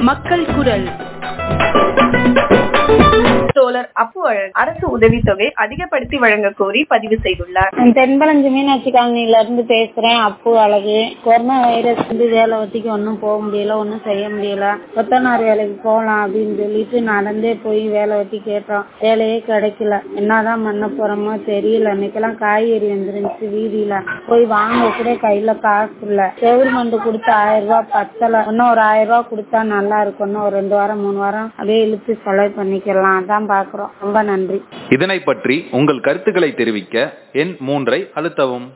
மக்கள் குரல் தோழர் அப்பு அழகு அரசு உதவித்தொகை அதிகப்படுத்தி வழங்க கோரி பதிவு செய்துள்ளார் நான் தென்பலஞ்சு மீனாட்சி காலனில இருந்து பேசுறேன் அப்பு அழகு கொரோனா வைரஸ் வந்து வேலை ஒத்திக்கு ஒன்றும் போக முடியல ஒன்றும் செய்ய முடியல கொத்தனார் வேலைக்கு போகலாம் அப்படின்னு சொல்லிட்டு நடந்தே போய் வேலை வெட்டி கேட்டோம் வேலையே கிடைக்கல என்னதான் பண்ண போறோமோ தெரியல இன்னைக்கெல்லாம் காய்கறி வந்துருந்துச்சு வீதியில போய் வாங்க கூட கையில காசு இல்ல கவர்மெண்ட் கொடுத்த ஆயிரம் ரூபாய் பத்தல இன்னும் ஒரு ஆயிரம் ரூபாய் கொடுத்தா நல்லா இருக்கும் இன்னும் ஒரு ரெண்டு வாரம் மூணு வாரம் அப்படியே இழுத்து செலவு பண்ணிக்கலாம் அதான் பாக்குறோம் ரொம்ப நன்றி இதனை பற்றி உங்கள் கருத்துக்களை தெரிவிக்க எண் மூன்றை அழுத்தவும்